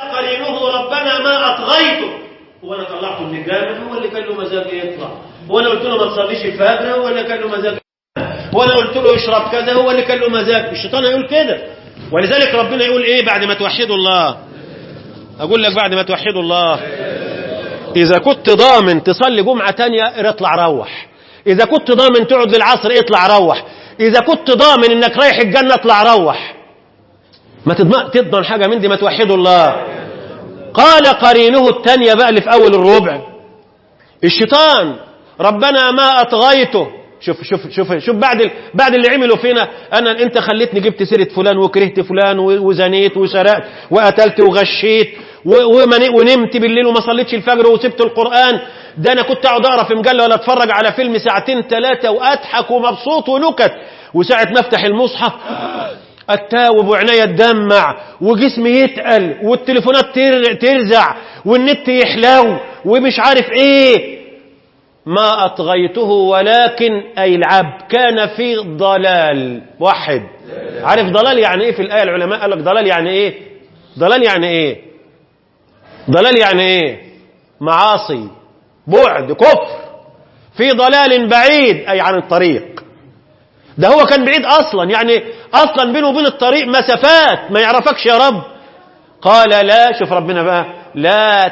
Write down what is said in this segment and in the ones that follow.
قرينه ربنا ما أطغيته هو أنا طلعته من الجامع هو اللي كان له مزاج يطلع هو أنا قلت له ما تصليش الفجر هو اللي كان له مزاج هو أنا قلت له يشرب كذا هو اللي كان له مزاج الشيطان هيقول كده ولذلك ربنا يقول إيه بعد ما توحدوا الله أقول لك بعد ما توحدوا الله إذا كنت ضامن تصلي جمعة تانية اطلع روح إذا كنت ضامن تقعد للعصر اطلع روح إذا كنت ضامن إنك رايح الجنة اطلع روح ما تضمن, تضمن حاجة من دي ما توحدوا الله قال قرينه التانية بقى اللي في أول الربع الشيطان ربنا ما أطغيته شوف شوف شوف شوف بعد ال... بعد اللي عملوا فينا انا انت خليتني جبت سيره فلان وكرهت فلان وزنيت وسرقت وقتلت وغشيت و... ونمت بالليل وما صليتش الفجر وسبت القران ده انا كنت اقعد اقرا في مجله ولا اتفرج على فيلم ساعتين ثلاثه واضحك ومبسوط ونكت وساعه ما افتح المصحف التاوب وعينيا تدمع وجسمي يتقل والتليفونات ترزع والنت يحلو ومش عارف ايه ما أطغيته ولكن أي العبد كان في ضلال واحد عارف ضلال يعني إيه في الآية العلماء قال لك ضلال يعني إيه ضلال يعني إيه ضلال يعني إيه معاصي بعد كفر في ضلال بعيد أي عن الطريق ده هو كان بعيد أصلا يعني أصلا بينه وبين الطريق مسافات ما يعرفكش يا رب قال لا شوف ربنا بقى لا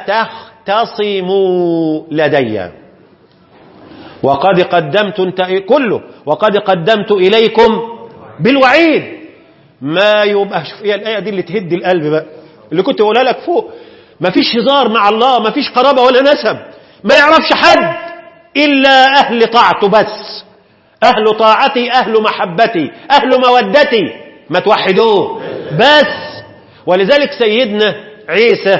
تختصموا لدي وقد قدمت انت كله وقد قدمت إليكم بالوعيد ما يبقى شوف ايه الآية دي اللي تهد القلب بقى اللي كنت أقولها لك فوق ما فيش هزار مع الله ما فيش قرابة ولا نسب ما يعرفش حد إلا أهل طاعته بس أهل طاعتي أهل محبتي أهل مودتي ما توحدوه بس ولذلك سيدنا عيسى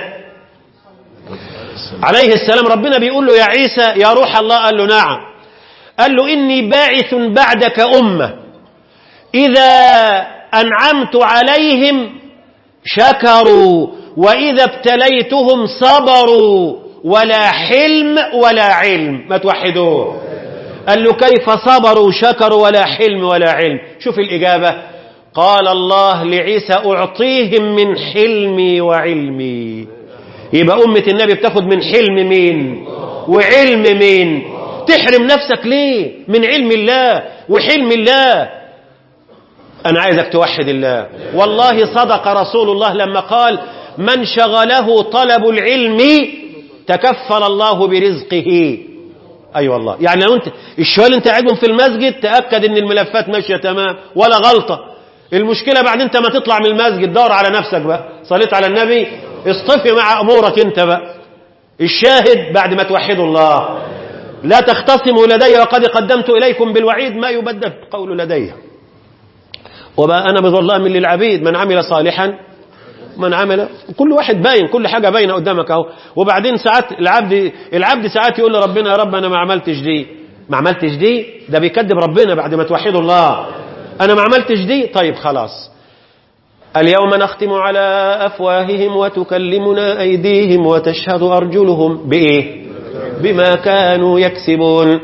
عليه السلام ربنا بيقول له يا عيسى يا روح الله قال له نعم قال له إني باعث بعدك أمة إذا أنعمت عليهم شكروا وإذا ابتليتهم صبروا ولا حلم ولا علم ما توحدوه قال له كيف صبروا شكروا ولا حلم ولا علم شوف الإجابة قال الله لعيسى أعطيهم من حلمي وعلمي يبقى أمة النبي بتاخد من حلم مين وعلم مين تحرم نفسك ليه من علم الله وحلم الله أنا عايزك توحد الله والله صدق رسول الله لما قال من شغله طلب العلم تكفل الله برزقه أي أيوة والله يعني لو أنت الشوال اللي أنت قاعدهم في المسجد تأكد أن الملفات ماشية تمام ولا غلطة المشكلة بعد أنت ما تطلع من المسجد دور على نفسك بقى صليت على النبي اصطفي مع أمورك أنت بقى الشاهد بعد ما توحدوا الله لا تختصموا لدي وقد قدمت إليكم بالوعيد ما يبدل قول لدي وما أنا بظلام للعبيد من عمل صالحا من عمل كل واحد باين كل حاجة باينة قدامك اهو وبعدين ساعات العبد العبد ساعات يقول لربنا يا رب أنا ما عملتش دي ما عملتش دي ده بيكذب ربنا بعد ما توحدوا الله أنا ما عملتش دي طيب خلاص اليوم نختم على أفواههم وتكلمنا أيديهم وتشهد أرجلهم بإيه بما كانوا يكسبون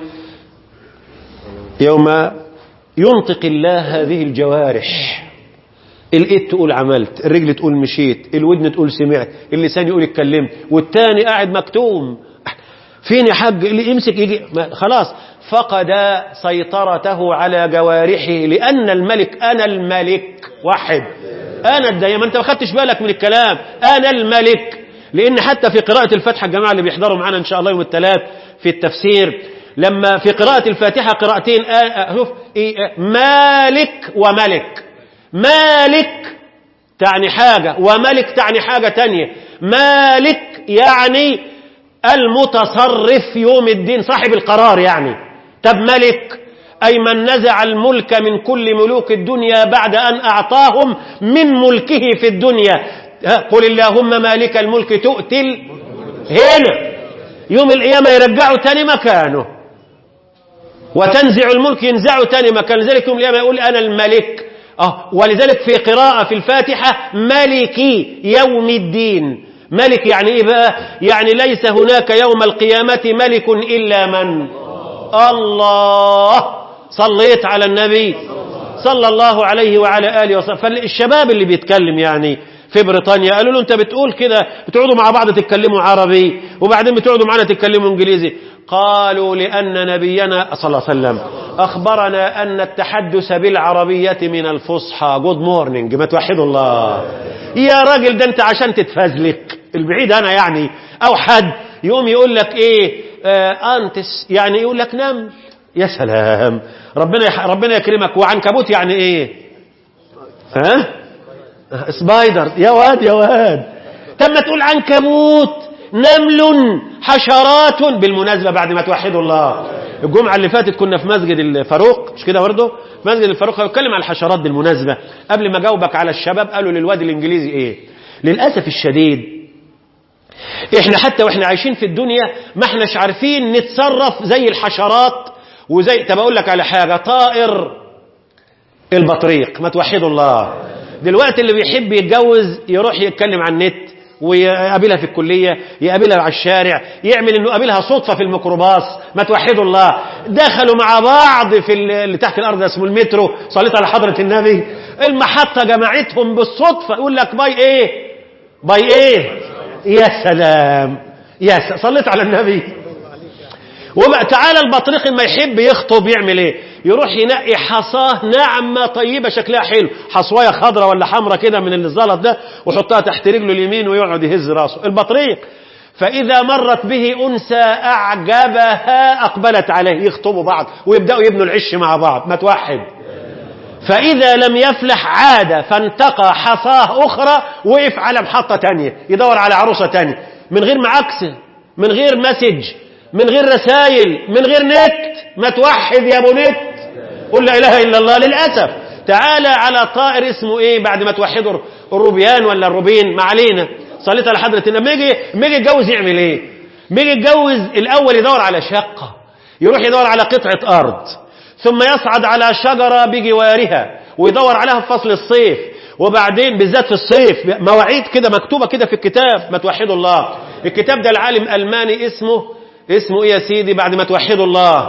يوم ينطق الله هذه الجوارح الايد تقول عملت الرجل تقول مشيت الودن تقول سمعت اللسان يقول اتكلمت والتاني قاعد مكتوم فين يا حاج اللي يمسك يجي خلاص فقد سيطرته على جوارحه لأن الملك أنا الملك واحد أنا الدايما أنت ما خدتش بالك من الكلام أنا الملك لأن حتى في قراءة الفاتحة الجماعة اللي بيحضروا معانا إن شاء الله يوم الثلاث في التفسير لما في قراءة الفاتحة قراءتين شوف إيه مالك وملك مالك تعني حاجة وملك تعني حاجة تانية مالك يعني المتصرف يوم الدين صاحب القرار يعني طب ملك أي من نزع الملك من كل ملوك الدنيا بعد أن أعطاهم من ملكه في الدنيا قل اللهم مالك الملك تؤتل هنا يوم القيامة يرجعوا تاني مكانه وتنزع الملك ينزعه تاني مكان لذلك يوم القيامة يقول أنا الملك آه ولذلك في قراءة في الفاتحة ملكي يوم الدين ملك يعني إيه بقى يعني ليس هناك يوم القيامة ملك إلا من الله صليت على النبي صلى الله عليه وعلى آله وسلم فالشباب اللي بيتكلم يعني في في بريطانيا قالوا له انت بتقول كده بتقعدوا مع بعض تتكلموا عربي وبعدين بتقعدوا معانا تتكلموا انجليزي قالوا لان نبينا صلى الله عليه وسلم اخبرنا ان التحدث بالعربيه من الفصحى جود مورنينج ما توحدوا الله يا راجل ده انت عشان تتفزلك البعيد انا يعني او حد يقوم يقول لك ايه آه انتس يعني يقول لك نمل يا سلام ربنا يح... ربنا يكرمك وعنكبوت يعني ايه ها سبايدر يا واد يا واد طب ما تقول عنكبوت نمل حشرات بالمناسبة بعد ما توحدوا الله الجمعة اللي فاتت كنا في مسجد الفاروق مش كده برضه مسجد الفاروق هيتكلم على الحشرات بالمناسبة قبل ما جاوبك على الشباب قالوا للواد الانجليزي ايه للأسف الشديد احنا حتى واحنا عايشين في الدنيا ما احناش عارفين نتصرف زي الحشرات وزي طب اقول لك على حاجة طائر البطريق ما توحدوا الله دلوقتي اللي بيحب يتجوز يروح يتكلم عن النت ويقابلها في الكلية يقابلها على الشارع يعمل انه قابلها صدفة في الميكروباص ما توحدوا الله دخلوا مع بعض في اللي تحت الارض اسمه المترو صليت على حضرة النبي المحطة جمعتهم بالصدفة يقول لك باي ايه باي ايه يا سلام يا سلام صليت على النبي وبقى تعالى البطريق ما يحب يخطب يعمل ايه يروح ينقي حصاه ناعمة طيبة شكلها حلو حصواية خضراء ولا حمراء كده من الزلط ده ويحطها تحت رجله اليمين ويقعد يهز راسه البطريق فإذا مرت به أنثى أعجبها أقبلت عليه يخطبوا بعض ويبدأوا يبنوا العش مع بعض ما توحد فإذا لم يفلح عاد فانتقى حصاه أخرى وقف على محطة تانية يدور على عروسة تانية من غير معاكسة من غير مسج من غير رسائل من غير نت ما توحد يا ابو نت قل لا اله الا الله للاسف تعالى على طائر اسمه ايه بعد ما توحدوا الروبيان ولا الروبين ما علينا صليت على حضره النبي يجي يجي يتجوز يعمل ايه يجي يتجوز الاول يدور على شقه يروح يدور على قطعه ارض ثم يصعد على شجره بجوارها ويدور عليها في فصل الصيف وبعدين بالذات في الصيف مواعيد كده مكتوبه كده في الكتاب ما توحدوا الله الكتاب ده العالم الماني اسمه اسمه ايه يا سيدي بعد ما توحدوا الله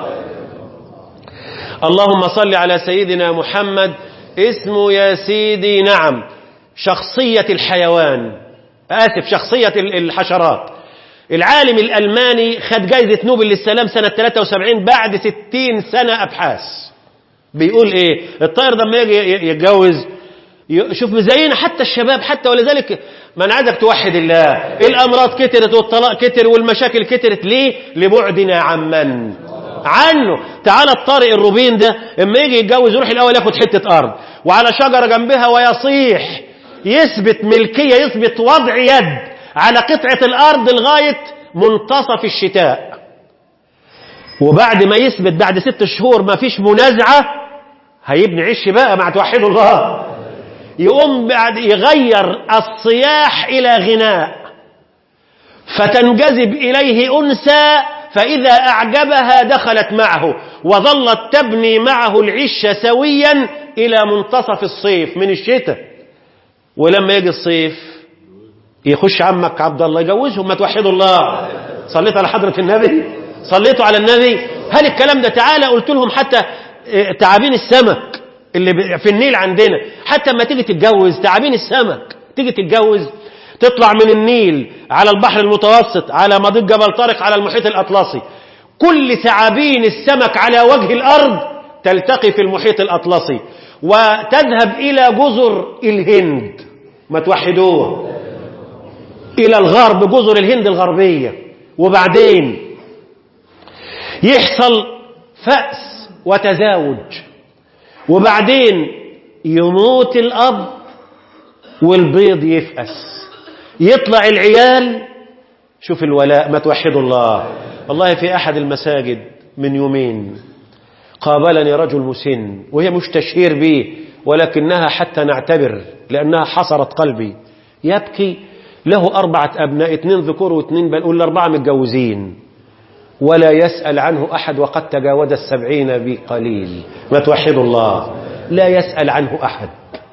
اللهم صل على سيدنا محمد اسمه يا سيدي نعم شخصية الحيوان آسف شخصية الحشرات العالم الألماني خد جايزة نوبل للسلام سنة 73 بعد 60 سنة أبحاث بيقول إيه الطائر ده لما يجي يتجوز شوف مزينة حتى الشباب حتى ولذلك ما انا عايزك توحد الله الامراض كترت والطلاق كتر والمشاكل كترت ليه لبعدنا عن من عنه تعالى الطارق الروبين ده اما يجي يتجوز يروح الاول ياخد حته ارض وعلى شجره جنبها ويصيح يثبت ملكيه يثبت وضع يد على قطعه الارض لغايه منتصف الشتاء وبعد ما يثبت بعد ست شهور ما فيش منازعه هيبني عش بقى مع توحدوا الله يقوم بعد يغير الصياح إلى غناء فتنجذب إليه أنثى فإذا أعجبها دخلت معه وظلت تبني معه العش سويا إلى منتصف الصيف من الشتاء ولما يجي الصيف يخش عمك عبد الله يجوزهم ما توحدوا الله صليت على حضرة النبي صليتوا على النبي هل الكلام ده تعالى قلت لهم حتى تعابين السمك اللي في النيل عندنا حتى لما تيجي تتجوز تعابين السمك تيجي تتجوز تطلع من النيل على البحر المتوسط على مضيق جبل طارق على المحيط الأطلسي كل ثعابين السمك على وجه الأرض تلتقي في المحيط الأطلسي وتذهب إلى جزر الهند ما توحدوه إلى الغرب جزر الهند الغربية وبعدين يحصل فأس وتزاوج وبعدين يموت الأب والبيض يفأس يطلع العيال شوف الولاء ما توحدوا الله والله في أحد المساجد من يومين قابلني رجل مسن وهي مش تشهير بي ولكنها حتى نعتبر لأنها حصرت قلبي يبكي له أربعة أبناء اثنين ذكور واثنين بل الأربعة متجوزين ولا يسأل عنه أحد وقد تجاوز السبعين بقليل ما توحدوا الله لا يسأل عنه أحد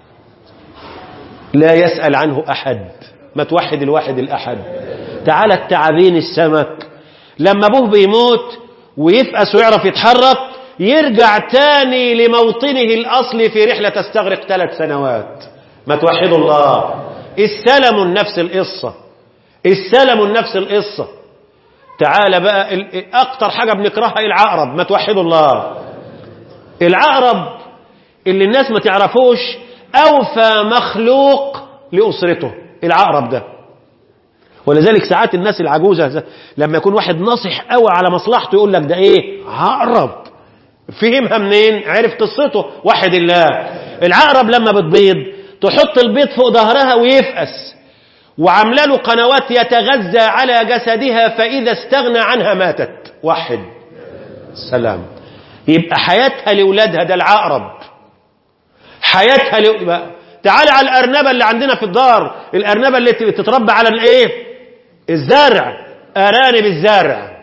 لا يسأل عنه أحد ما توحد الواحد الأحد تعالى التعابين السمك لما أبوه بيموت ويفأس ويعرف يتحرك يرجع تاني لموطنه الأصلي في رحلة تستغرق ثلاث سنوات ما توحدوا الله السلم نفس القصة السلم نفس القصة تعال بقى ال- اكتر حاجة بنكرهها العقرب ما توحدوا الله العقرب اللي الناس ما تعرفوش اوفى مخلوق لاسرته العقرب ده ولذلك ساعات الناس العجوزة ز- لما يكون واحد ناصح قوي على مصلحته يقول لك ده ايه عقرب فهمها منين عرف قصته وحد الله العقرب لما بتبيض تحط البيض فوق ظهرها ويفقس وعامله له قنوات يتغذى على جسدها فإذا استغنى عنها ماتت وحد سلام يبقى حياتها لأولادها ده العقرب حياتها ل... يبقى تعال على الأرنبة اللي عندنا في الدار الأرنبة اللي تتربى على الإيه الزرع أرانب الزرع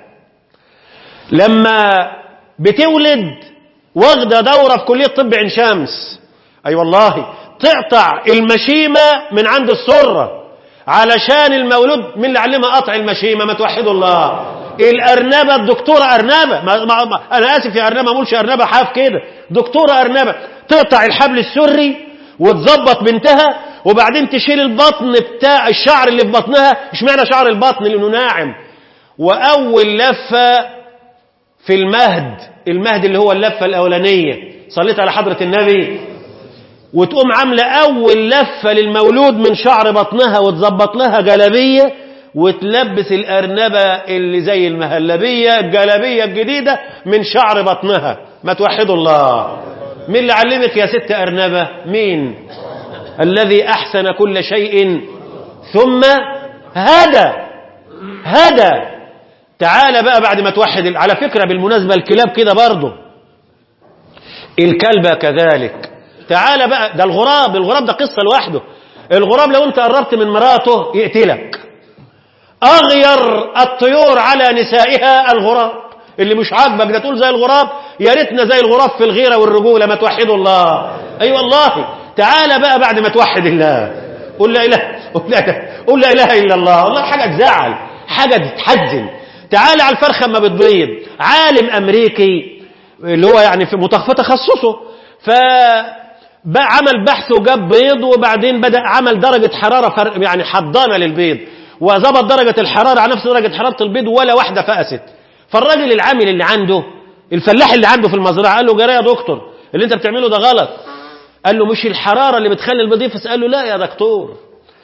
لما بتولد واخده دورة في كلية طب عين شمس أي أيوة والله تقطع المشيمة من عند السرة علشان المولود من اللي علمها قطع المشيمة ما توحدوا الله الأرنبة الدكتورة أرنبة ما ما ما أنا آسف يا أرنبة ما أقولش أرنبة حاف كده دكتورة أرنبة تقطع الحبل السري وتظبط بنتها وبعدين تشيل البطن بتاع الشعر اللي في بطنها اشمعنى شعر البطن لأنه ناعم وأول لفة في المهد المهد اللي هو اللفة الأولانية صليت على حضرة النبي وتقوم عاملة أول لفة للمولود من شعر بطنها وتظبط لها جلبية وتلبس الأرنبة اللي زي المهلبية الجلبية الجديدة من شعر بطنها ما توحدوا الله مين اللي علمك يا ست أرنبة مين الذي أحسن كل شيء ثم هدى هدى تعال بقى بعد ما توحد على فكرة بالمناسبة الكلاب كده برضه الكلبة كذلك تعال بقى ده الغراب الغراب ده قصة لوحده الغراب لو انت قربت من مراته يقتلك اغير الطيور على نسائها الغراب اللي مش عاجبك ده تقول زي الغراب يا ريتنا زي الغراب في الغيرة والرجولة ما توحدوا الله اي أيوة والله تعال بقى بعد ما توحد الله قل لا اله قل لا, قل لا اله الا الله والله حاجة تزعل حاجة تحزن تعال على الفرخة ما بتبيض عالم امريكي اللي هو يعني في متخفى تخصصه ف عمل بحث وجاب بيض وبعدين بدأ عمل درجة حرارة يعني حضانة للبيض وظبط درجة الحرارة على نفس درجة حرارة البيض ولا واحدة فقست فالراجل العامل اللي عنده الفلاح اللي عنده في المزرعة قال له جرى يا دكتور اللي انت بتعمله ده غلط قال له مش الحرارة اللي بتخلي البيض يفقس قال له لا يا دكتور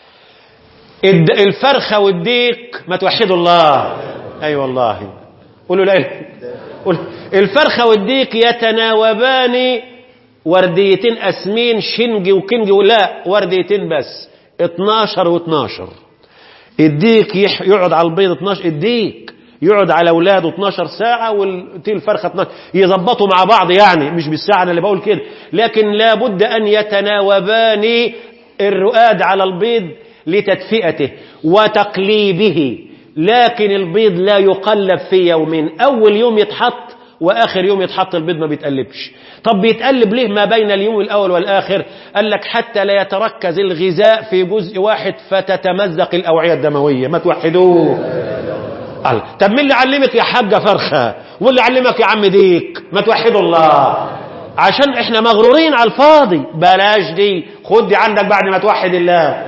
الفرخة والديك ما توحدوا الله اي أيوة والله قولوا لا قول الفرخة والديك يتناوبان ورديتين اسمين شنجي وكنجي ولا ورديتين بس 12 و12 الديك يقعد على البيض 12 الديك يقعد على اولاده 12 ساعة والتي الفرخة 12 يظبطوا مع بعض يعني مش بالساعة انا اللي بقول كده لكن لابد ان يتناوبان الرؤاد على البيض لتدفئته وتقليبه لكن البيض لا يقلب في يومين اول يوم يتحط واخر يوم يتحط البيض ما بيتقلبش طب بيتقلب ليه ما بين اليوم الاول والاخر قال لك حتى لا يتركز الغذاء في جزء واحد فتتمزق الاوعيه الدمويه ما توحدوه قال طب مين اللي علمك يا حاجه فرخه واللي علمك يا عم ديك ما توحدوا الله عشان احنا مغرورين على الفاضي بلاش دي خد دي عندك بعد ما توحد الله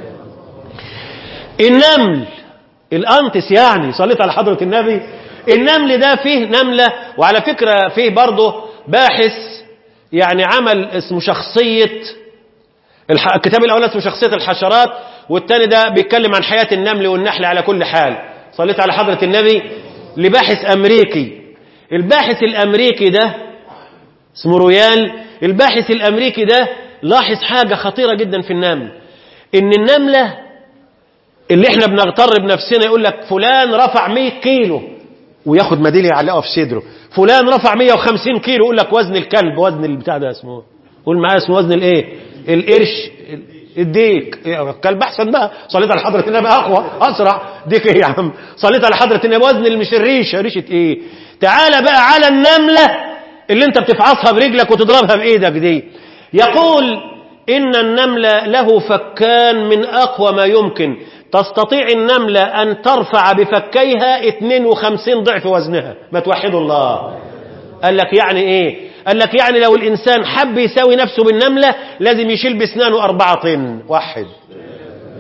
النمل الانتس يعني صليت على حضره النبي النمل ده فيه نملة وعلى فكرة فيه برضه باحث يعني عمل اسمه شخصية الكتاب الأول اسمه شخصية الحشرات والتاني ده بيتكلم عن حياة النمل والنحل على كل حال صليت على حضرة النبي لباحث أمريكي الباحث الأمريكي ده اسمه رويال الباحث الأمريكي ده لاحظ حاجة خطيرة جدا في النمل إن النملة اللي احنا بنغتر بنفسنا يقول لك فلان رفع 100 كيلو وياخد ميداليه يعلقها في صدره فلان رفع 150 كيلو يقول لك وزن الكلب وزن البتاع ده اسمه قول معايا اسمه وزن الايه القرش الديك الكلب احسن بقى صليت على حضره النبي اقوى اسرع ديك ايه يا عم صليت على حضره النبي وزن مش الريشه ريشه ايه تعالى بقى على النمله اللي انت بتفعصها برجلك وتضربها بايدك دي يقول ان النمل له فكان من اقوى ما يمكن تستطيع النملة أن ترفع بفكيها 52 ضعف وزنها ما توحدوا الله قال لك يعني إيه قال لك يعني لو الإنسان حب يساوي نفسه بالنملة لازم يشيل بسنانه أربعة طن واحد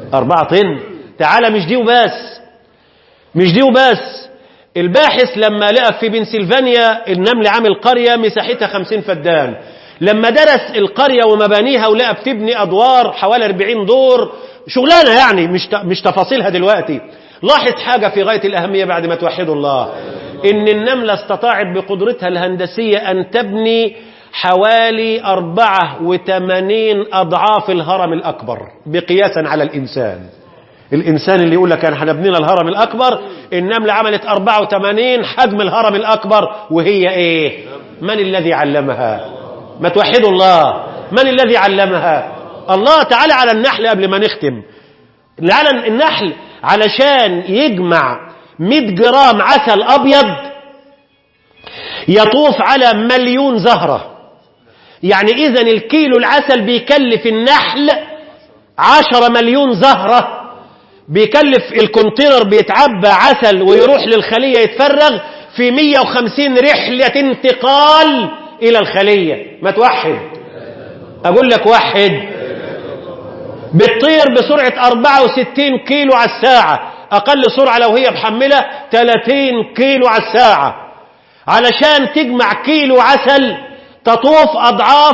أربعة طن تعالى مش دي وبس مش دي وبس الباحث لما لقى في بنسلفانيا النمل عامل قرية مساحتها خمسين فدان لما درس القرية ومبانيها ولقى بتبني أدوار حوالي 40 دور شغلانة يعني مش مش تفاصيلها دلوقتي لاحظ حاجة في غاية الأهمية بعد ما توحدوا الله إن النملة استطاعت بقدرتها الهندسية أن تبني حوالي 84 أضعاف الهرم الأكبر بقياسا على الإنسان الإنسان اللي يقول لك أنا هنبني لها الهرم الأكبر النملة عملت 84 حجم الهرم الأكبر وهي إيه من الذي علمها ما توحدوا الله من الذي علمها الله تعالى على النحل قبل ما نختم على النحل علشان يجمع 100 جرام عسل أبيض يطوف على مليون زهرة يعني إذا الكيلو العسل بيكلف النحل عشرة مليون زهرة بيكلف الكونتينر بيتعبى عسل ويروح للخلية يتفرغ في 150 رحلة انتقال إلى الخلية ما توحد أقول لك وحد بتطير بسرعة 64 كيلو على الساعة أقل سرعة لو هي محملة 30 كيلو على الساعة علشان تجمع كيلو عسل تطوف أضعاف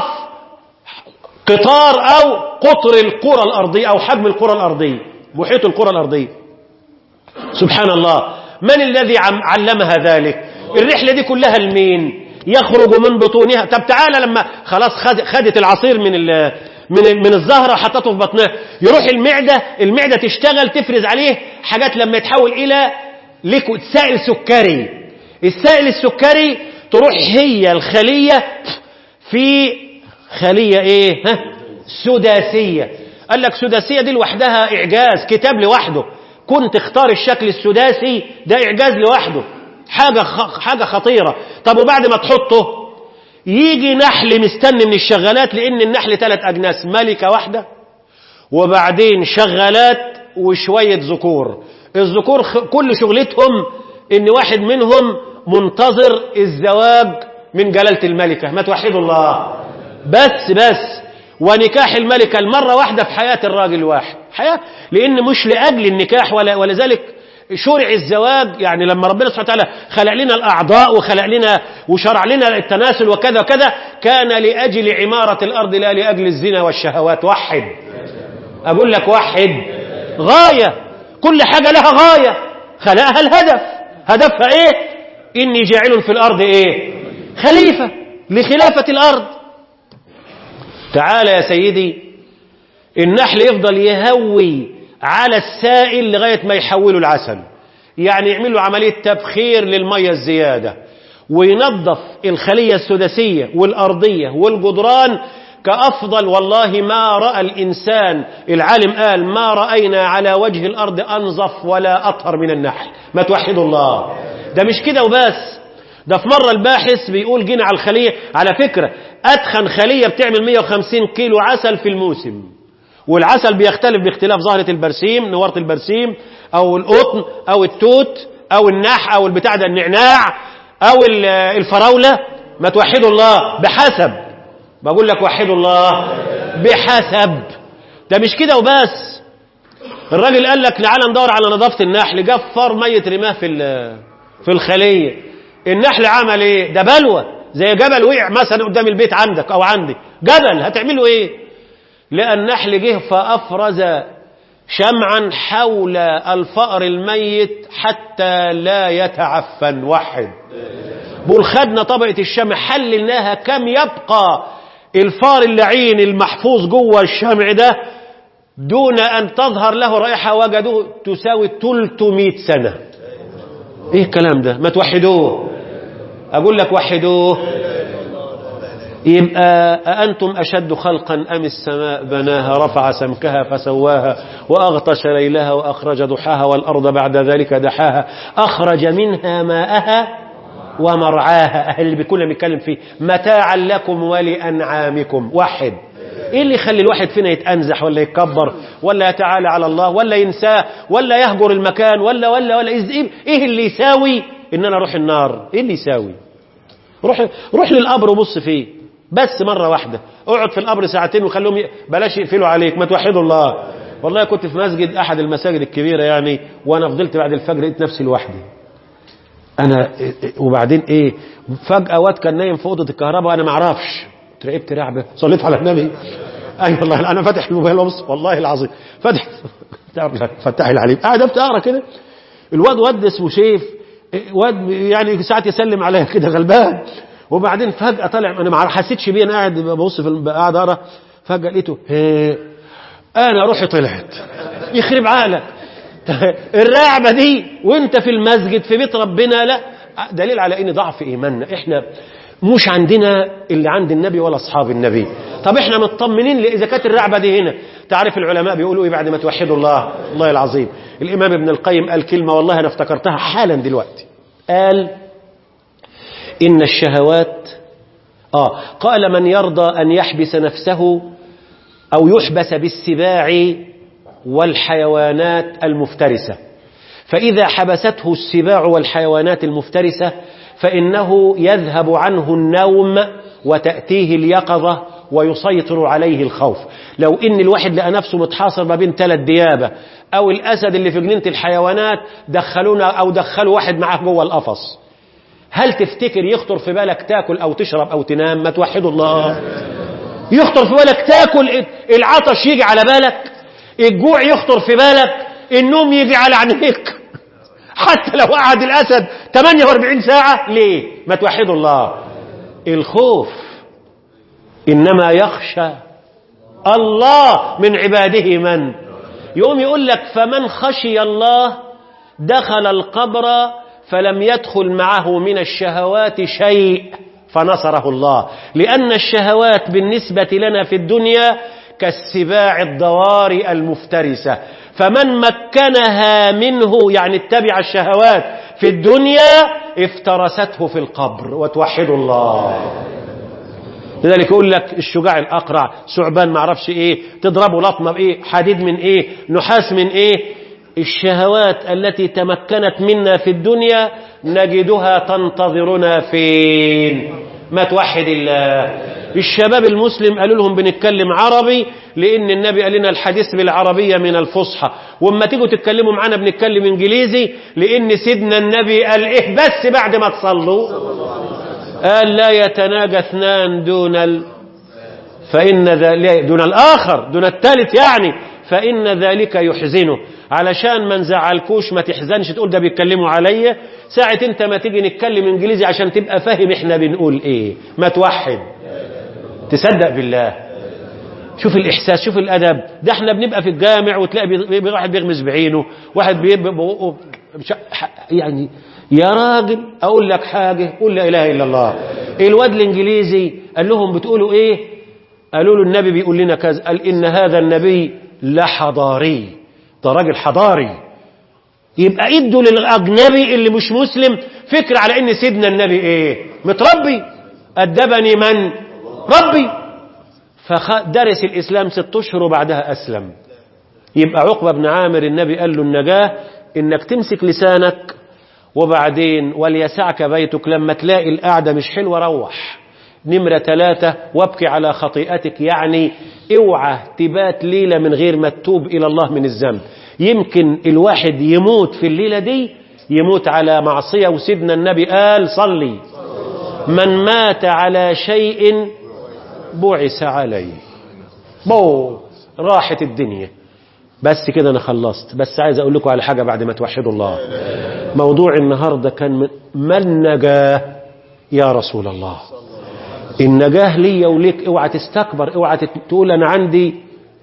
قطار أو قطر الكرة الأرضية أو حجم الكرة الأرضية محيط الكرة الأرضية سبحان الله من الذي علمها ذلك الرحلة دي كلها لمين يخرج من بطونها طب تعالى لما خلاص خدت العصير من ال من من الزهرة حطته في بطنها يروح المعدة المعدة تشتغل تفرز عليه حاجات لما يتحول إلى ليكويد سائل سكري السائل السكري تروح هي الخلية في خلية ايه ها سداسية قال لك سداسية دي لوحدها إعجاز كتاب لوحده كنت اختار الشكل السداسي ده إعجاز لوحده حاجة حاجة خطيرة طب وبعد ما تحطه يجي نحل مستني من الشغالات لأن النحل ثلاث أجناس ملكة واحدة وبعدين شغالات وشوية ذكور الذكور كل شغلتهم إن واحد منهم منتظر الزواج من جلالة الملكة ما توحدوا الله بس بس ونكاح الملكة المرة واحدة في حياة الراجل الواحد حياة لأن مش لأجل النكاح ولا ولذلك شرع الزواج يعني لما ربنا سبحانه وتعالى خلق لنا الأعضاء وخلق لنا وشرع لنا التناسل وكذا وكذا كان لأجل عمارة الأرض لا لأجل الزنا والشهوات وحد أقول لك وحد غاية كل حاجة لها غاية خلقها الهدف هدفها إيه إني جاعل في الأرض إيه خليفة لخلافة الأرض تعال يا سيدي النحل يفضل يهوي على السائل لغاية ما يحوله العسل يعني يعمل له عملية تبخير للمية الزيادة وينظف الخلية السداسية والأرضية والجدران كأفضل والله ما رأى الإنسان العالم قال ما رأينا على وجه الأرض أنظف ولا أطهر من النحل ما توحدوا الله ده مش كده وبس ده في مرة الباحث بيقول جينا على الخلية على فكرة أدخن خلية بتعمل 150 كيلو عسل في الموسم والعسل بيختلف باختلاف زهرة البرسيم نوارة البرسيم أو القطن أو التوت أو النح أو البتاع ده النعناع أو الفراولة ما توحدوا الله بحسب بقول لك وحدوا الله بحسب ده مش كده وبس الراجل قال لك تعالى ندور على نظافة النحل جفر ميت رماه في في الخلية النحل عمل ايه ده بلوى زي جبل وقع مثلا قدام البيت عندك او عندي جبل هتعملوا ايه لقى النحل جه فافرز شمعا حول الفأر الميت حتى لا يتعفن وحد بقول خدنا طبقة الشمع حللناها كم يبقى الفار اللعين المحفوظ جوه الشمع ده دون أن تظهر له رائحة وجدوه تساوي 300 سنة ايه الكلام ده ما توحدوه اقول لك وحدوه يبقى أأنتم أشد خلقا أم السماء بناها رفع سمكها فسواها وأغطش ليلها وأخرج ضحاها والأرض بعد ذلك دحاها أخرج منها ماءها ومرعاها أهل اللي بيكون بيتكلم فيه متاعا لكم ولأنعامكم واحد ايه اللي يخلي الواحد فينا يتأنزح ولا يتكبر ولا يتعالى على الله ولا ينساه ولا يهجر المكان ولا ولا ولا ايه اللي يساوي ان انا اروح النار ايه اللي يساوي روح روح للقبر وبص فيه بس مرة واحدة اقعد في القبر ساعتين وخليهم ي... بلاش يقفلوا عليك ما توحدوا الله والله كنت في مسجد احد المساجد الكبيره يعني وانا فضلت بعد الفجر لقيت نفسي لوحدي انا وبعدين ايه فجاه واد كان نايم في اوضه الكهرباء وانا ما اعرفش ترقبت رعبه صليت على النبي اي أيوة والله انا فاتح الموبايل وبص والله العظيم فاتح فتح العليم قاعد اقرا كده الواد واد اسمه سيف واد يعني ساعات يسلم عليا كده غلبان وبعدين فجاه طلع انا ما حسيتش بيه انا قاعد ببص في قاعد اقرا فجاه لقيته انا روحي طلعت يخرب عقلك الرعبه دي وانت في المسجد في بيت ربنا لا دليل على ان ضعف ايماننا احنا مش عندنا اللي عند النبي ولا اصحاب النبي طب احنا مطمنين اذا كانت الرعبه دي هنا تعرف العلماء بيقولوا ايه بعد ما توحدوا الله الله العظيم الامام ابن القيم قال كلمه والله انا افتكرتها حالا دلوقتي قال ان الشهوات اه قال من يرضى ان يحبس نفسه او يحبس بالسباع والحيوانات المفترسه فاذا حبسته السباع والحيوانات المفترسه فإنه يذهب عنه النوم وتأتيه اليقظة ويسيطر عليه الخوف لو إن الواحد لقى نفسه متحاصر ما بين ثلاث ديابة أو الأسد اللي في جنينة الحيوانات دخلونا أو دخلوا واحد معاه جوه القفص هل تفتكر يخطر في بالك تاكل أو تشرب أو تنام ما توحدوا الله يخطر في بالك تاكل العطش يجي على بالك الجوع يخطر في بالك النوم يجي على عينيك حتى لو قعد الأسد 48 ساعة ليه ما توحدوا الله الخوف إنما يخشى الله من عباده من يقوم يقول لك فمن خشي الله دخل القبر فلم يدخل معه من الشهوات شيء فنصره الله لأن الشهوات بالنسبة لنا في الدنيا كالسباع الضواري المفترسة فمن مكنها منه يعني اتبع الشهوات في الدنيا افترسته في القبر وتوحدوا الله لذلك يقول لك الشجاع الأقرع ثعبان ما اعرفش ايه تضربه لطمه بايه حديد من ايه نحاس من ايه الشهوات التي تمكنت منا في الدنيا نجدها تنتظرنا فين ما توحد الله الشباب المسلم قالوا لهم بنتكلم عربي لان النبي قال لنا الحديث بالعربيه من الفصحى واما تيجوا تتكلموا معانا بنتكلم انجليزي لان سيدنا النبي قال ايه بس بعد ما تصلوا قال لا يتناجى اثنان دون ال... فإن ذلك دون الآخر دون الثالث يعني فإن ذلك يحزنه علشان ما نزعلكوش ما تحزنش تقول ده بيتكلموا عليا ساعة انت ما تيجي نتكلم انجليزي عشان تبقى فاهم احنا بنقول ايه ما توحد تصدق بالله شوف الإحساس شوف الأدب ده احنا بنبقى في الجامع وتلاقي بي... واحد بيغمز بعينه واحد بيبقى يعني يا راجل أقول لك حاجة قول لا إله إلا الله الواد الإنجليزي قال لهم بتقولوا إيه قالوا له النبي بيقول لنا كذا قال إن هذا النبي لحضاري ده راجل حضاري يبقى ادوا للأجنبي اللي مش مسلم فكرة على إن سيدنا النبي إيه متربي أدبني من ربي فدرس الإسلام ست أشهر وبعدها أسلم يبقى عقبة بن عامر النبي قال له النجاة إنك تمسك لسانك وبعدين وليسعك بيتك لما تلاقي القعدة مش حلوة روح نمرة ثلاثة وابكي على خطيئتك يعني اوعى تبات ليلة من غير ما تتوب إلى الله من الذنب يمكن الواحد يموت في الليلة دي يموت على معصية وسيدنا النبي قال صلي من مات على شيء بعث عليه بو راحت الدنيا بس كده انا خلصت بس عايز اقول لكم على حاجة بعد ما توحدوا الله موضوع النهاردة كان ما النجاة يا رسول الله النجاة ليا وليك اوعى تستكبر اوعى تقول انا عندي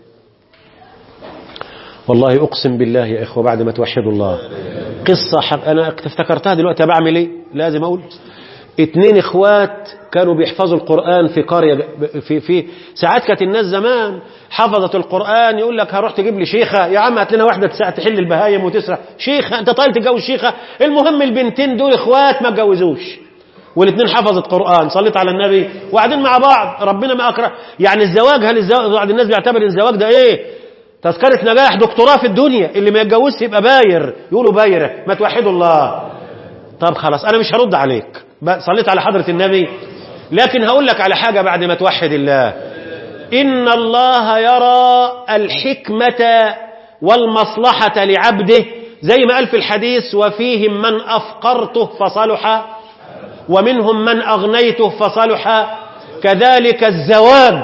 والله اقسم بالله يا اخوة بعد ما توحدوا الله قصة حق انا افتكرتها دلوقتي بعمل ايه لازم اقول اتنين اخوات كانوا بيحفظوا القرآن في قرية في في ساعات كانت الناس زمان حفظت القرآن يقول لك هروح تجيب لي شيخة يا عم هات لنا واحدة تحل البهايم وتسرح شيخة انت طالب تتجوز شيخة المهم البنتين دول اخوات ما اتجوزوش والاثنين حفظت قرآن صليت على النبي وقاعدين مع بعض ربنا ما أكره يعني الزواج هل الزواج بعض الناس بيعتبر الزواج ده ايه تذكرة نجاح دكتوراه في الدنيا اللي ما يتجوزش يبقى باير يقولوا بايرة ما توحدوا الله طب خلاص انا مش هرد عليك صليت على حضرة النبي لكن هقول لك على حاجة بعد ما توحد الله إن الله يرى الحكمة والمصلحة لعبده زي ما قال في الحديث وفيهم من أفقرته فصلح ومنهم من أغنيته فصلح كذلك الزواج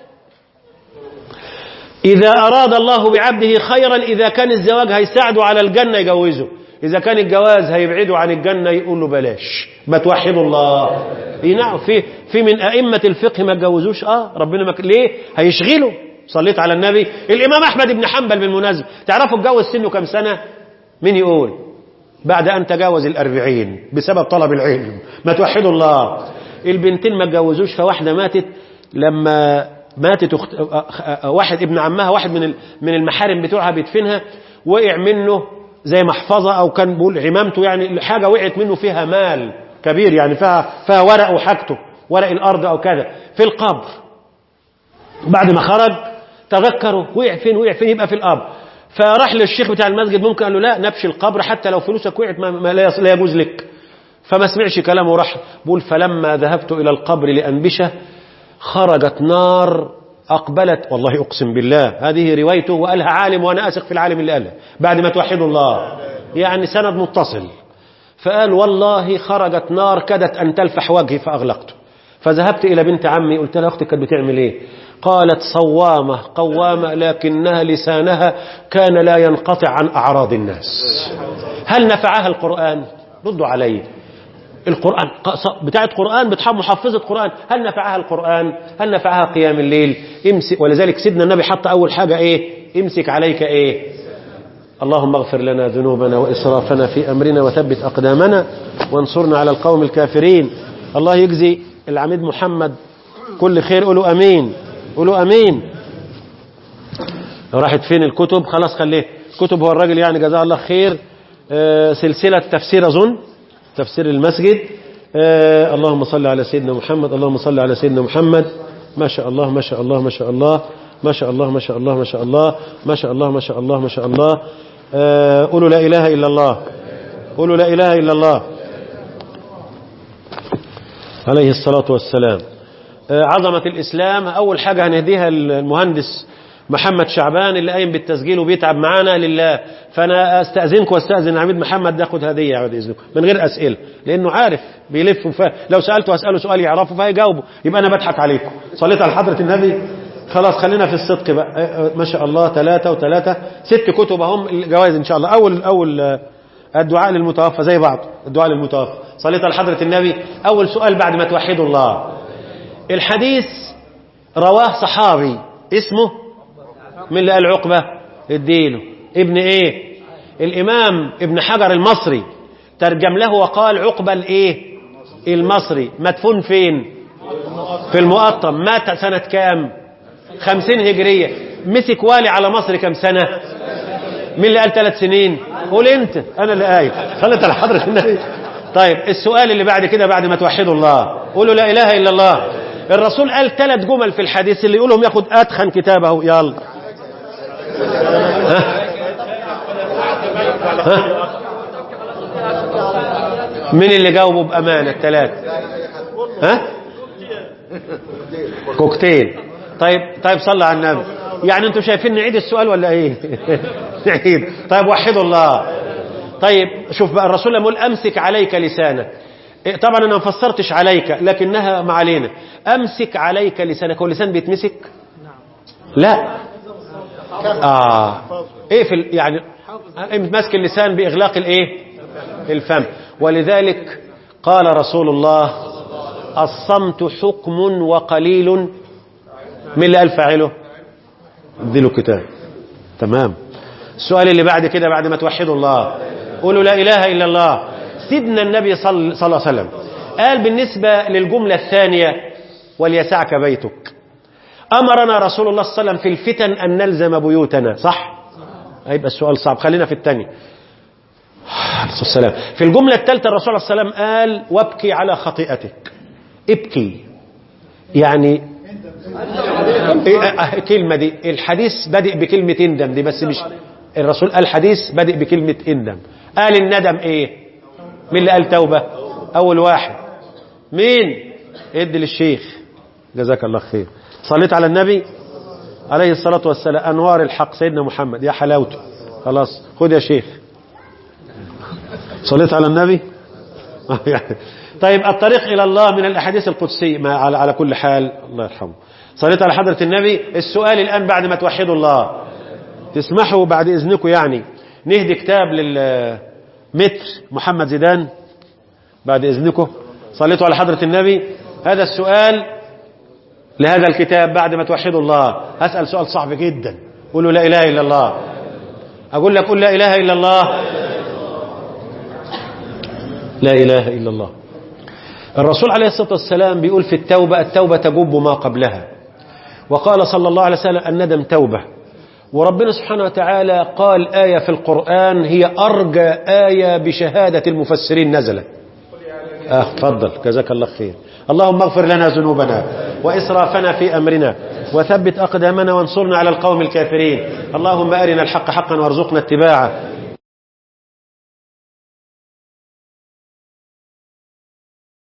إذا أراد الله بعبده خيرا إذا كان الزواج هيساعده على الجنة يجوزه إذا كان الجواز هيبعده عن الجنة يقول له بلاش ما توحدوا الله إيه نعم في في من أئمة الفقه ما اتجوزوش اه ربنا ما ليه هيشغله صليت على النبي الإمام أحمد بن حنبل بالمناسبة تعرفوا اتجوز سنه كم سنة مين يقول بعد أن تجاوز الأربعين بسبب طلب العلم ما توحدوا الله البنتين ما اتجوزوش فواحدة ماتت لما ماتت أخت... واحد ابن عمها واحد من من المحارم بتوعها بيدفنها وقع منه زي محفظة أو كان بيقول عمامته يعني حاجة وقعت منه فيها مال كبير يعني فيها فيها ورق وحاجته ورق الأرض أو كذا في القبر بعد ما خرج تذكروا وقع فين وقع فين يبقى في القبر فراح للشيخ بتاع المسجد ممكن قال له لا نبش القبر حتى لو فلوسك وقعت ما, ما لا يجوز لك فما سمعش كلامه وراح بقول فلما ذهبت إلى القبر لأنبشه خرجت نار أقبلت والله أقسم بالله هذه روايته وقالها عالم وأنا أثق في العالم اللي قالها بعد ما توحدوا الله يعني سند متصل فقال والله خرجت نار كادت أن تلفح وجهي فأغلقته فذهبت إلى بنت عمي قلت لها أختك كانت بتعمل إيه قالت صوامة قوامة لكنها لسانها كان لا ينقطع عن أعراض الناس هل نفعها القرآن ردوا علي القرآن بتاعت قرآن بتحب محفظة قرآن هل نفعها القرآن هل نفعها قيام الليل امسك ولذلك سيدنا النبي حط أول حاجة ايه امسك عليك ايه اللهم اغفر لنا ذنوبنا وإسرافنا في أمرنا وثبت أقدامنا وانصرنا على القوم الكافرين الله يجزي العميد محمد كل خير قولوا أمين قولوا أمين راحت فين الكتب خلاص خليه كتب هو الراجل يعني جزاه الله خير آه سلسلة تفسير أظن تفسير المسجد آه اللهم صل على سيدنا محمد اللهم صل على سيدنا محمد ما شاء الله ما شاء الله ما شاء الله ما شاء الله ما شاء الله ما شاء الله ما شاء الله ما شاء الله ما شاء الله آه قولوا لا إله إلا الله قولوا لا إله إلا الله عليه الصلاة والسلام آه عظمة الإسلام أول حاجة هنهديها المهندس محمد شعبان اللي قايم بالتسجيل وبيتعب معانا لله فانا استاذنكم واستاذن العميد محمد ناخد هديه بعد اذنكم من غير اسئله لانه عارف بيلف وف... لو سالته اساله سؤال يعرفه فهيجاوبه يبقى انا بضحك عليكم صليت على حضره النبي خلاص خلينا في الصدق بقى ما شاء الله ثلاثة وثلاثة ست كتب هم الجوائز ان شاء الله اول اول الدعاء للمتوفى زي بعض الدعاء للمتوفى صليت على حضره النبي اول سؤال بعد ما توحدوا الله الحديث رواه صحابي اسمه من اللي قال عقبة اديله ابن ايه الامام ابن حجر المصري ترجم له وقال عقبة الايه المصري مدفون فين في المقطم مات سنة كام خمسين هجرية مسك والي على مصر كم سنة مين اللي قال ثلاث سنين قول انت انا اللي قايل خلت على حضرة النبي طيب السؤال اللي بعد كده بعد ما توحدوا الله قولوا لا اله الا الله الرسول قال ثلاث جمل في الحديث اللي يقولهم ياخد اتخن كتابه يلا ها؟ ها؟ مين اللي جاوبوا بأمانة الثلاثة ها كوكتيل طيب طيب صلى على النبي يعني انتوا شايفين نعيد السؤال ولا ايه نعيد طيب وحدوا الله طيب شوف بقى الرسول لما يقول امسك عليك لسانك طبعا انا ما فسرتش عليك لكنها ما علينا امسك عليك لسانك هو اللسان بيتمسك لا آه ايه في ال... يعني ماسك اللسان باغلاق الايه الفم ولذلك قال رسول الله الصمت حكم وقليل من اللي قال فاعله اديله كتاب تمام السؤال اللي بعد كده بعد ما توحدوا الله قولوا لا اله الا الله سيدنا النبي صلى, صلى الله عليه وسلم قال بالنسبه للجمله الثانيه وليسعك بيتك أمرنا رسول الله صلى الله عليه وسلم في الفتن أن نلزم بيوتنا صح؟ هيبقى السؤال صعب خلينا في الثاني السلام في الجملة الثالثة الرسول صلى الله عليه وسلم قال وابكي على خطيئتك ابكي يعني إيه كلمة دي الحديث بدأ بكلمة اندم دي بس مش الرسول قال حديث بدأ بكلمة اندم قال الندم ايه مين اللي قال توبة اول واحد مين ادي للشيخ جزاك الله خير صليت على النبي عليه الصلاة والسلام أنوار الحق سيدنا محمد يا حلاوته خلاص خد يا شيخ صليت على النبي طيب الطريق إلى الله من الأحاديث القدسية ما على, على كل حال الله يرحمه صليت على حضرة النبي السؤال الآن بعد ما توحدوا الله تسمحوا بعد إذنكم يعني نهدي كتاب للمتر محمد زيدان بعد إذنكم صليتوا على حضرة النبي هذا السؤال لهذا الكتاب بعد ما توحدوا الله هسأل سؤال صعب جدا قولوا لا إله إلا الله أقول لك قل لا إله إلا الله لا إله إلا الله الرسول عليه الصلاة والسلام بيقول في التوبة التوبة تجب ما قبلها وقال صلى الله عليه وسلم الندم توبة وربنا سبحانه وتعالى قال آية في القرآن هي أرجى آية بشهادة المفسرين نزلت آه تفضل جزاك الله خير اللهم اغفر لنا ذنوبنا وإسرافنا في أمرنا وثبت أقدامنا وانصرنا على القوم الكافرين اللهم أرنا الحق حقا وارزقنا اتباعه